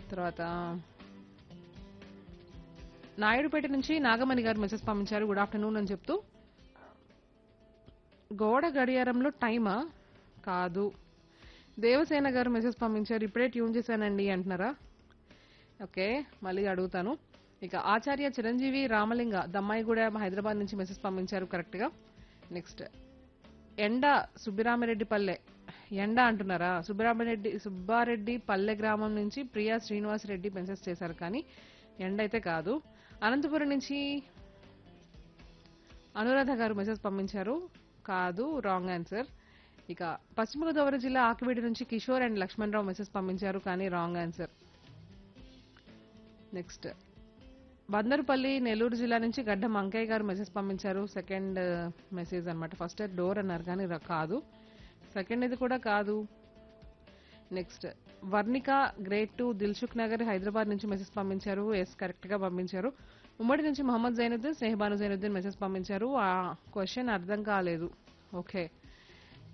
తర్వాత నాయుడుపేట నుంచి నాగమణి గారు మెసేజ్ పంపించారు గుడ్ ఆఫ్టర్నూన్ అని చెప్తూ గోడ గడియారంలో టైమా కాదు దేవసేన గారు మెసేజ్ పంపించారు ఇప్పుడే ట్యూన్ చేశానండి అంటున్నారా ఓకే మళ్ళీ అడుగుతాను ఇక ఆచార్య చిరంజీవి రామలింగ దమ్మాయిగూడ హైదరాబాద్ నుంచి మెసేజ్ పంపించారు కరెక్ట్గా నెక్స్ట్ ఎండ సుబ్బిరామిరెడ్డి పల్లె ఎండ అంటున్నారా సుబ్బిరామిరెడ్డి సుబ్బారెడ్డి పల్లె గ్రామం నుంచి ప్రియా శ్రీనివాస్ రెడ్డి మెసేజ్ చేశారు కానీ ఎండ అయితే కాదు అనంతపురం నుంచి అనురాధ గారు మెసేజ్ పంపించారు కాదు రాంగ్ ఆన్సర్ ఇక పశ్చిమ గోదావరి జిల్లా ఆకివీడి నుంచి కిషోర్ అండ్ లక్ష్మణరావు మెసేజ్ పంపించారు కానీ wrong answer next Bandarupalli Nellore జిల్లా నుంచి గడ్డ మంకయ్య గారు మెసేజ్ పంపించారు సెకండ్ మెసేజ్ అన్నమాట ఫస్ట్ డోర్ అన్నారు కానీ ర- కాదు సెకండ్ ఇది కూడా కాదు next Varnika great to Dilsukh Nagar Hyderabad నుంచి మెసేజ్ పంపించారు ఎస్ కరెక్ట్ గా పంపించారు ఉమ్మడి నుంచి మహమ్మద్ జైనుద్దీన్ స్నేహబాను జైనుద్దీన్ మెసేజ్ పంపించారు ఆ క్వశ్చన్ అర్థం కాలేదు ఓకే